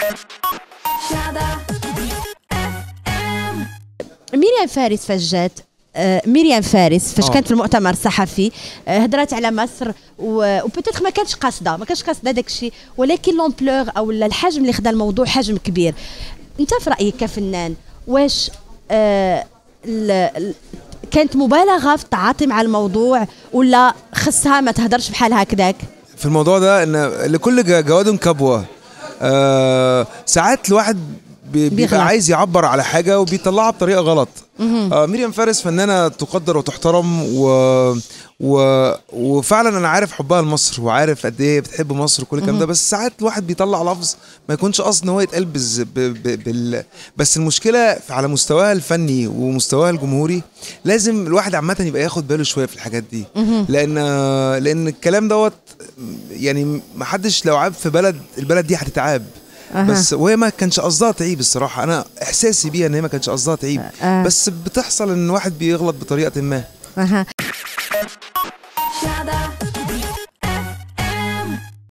ميريام فارس فجات آه، ميريام فارس فاش آه. كانت في المؤتمر الصحفي آه، هضرات على مصر وبوتيتر ما كانتش قاصده ما كانتش قاصده داك الشيء ولكن لومبلور او الحجم اللي خدا الموضوع حجم كبير انت في رايك كفنان واش آه ال- ال- كانت مبالغه في التعاطي مع الموضوع ولا خصها ما تهدرش بحال هكذاك في الموضوع ده ان لكل ج- جواد كبوه آه ساعات الواحد بي- بيغلط. بيبقى عايز يعبر على حاجه وبيطلعها بطريقه غلط آه ميريام فارس فنانه تقدر وتحترم و... و... وفعلا انا عارف حبها لمصر وعارف قد ايه بتحب مصر وكل الكلام ده بس ساعات الواحد بيطلع لفظ ما يكونش قصد ان هو يتقال بز... ب... ب... بال... بس المشكله على مستواها الفني ومستواها الجمهوري لازم الواحد عامه يبقى ياخد باله شويه في الحاجات دي لان لان الكلام دوت يعني ما حدش لو عاب في بلد البلد دي هتتعاب أها. بس وهي ما كانش قصدها تعيب الصراحه انا احساسي بيها ان هي ما كانش قصدها تعيب آه. بس بتحصل ان واحد بيغلط بطريقه ما أها.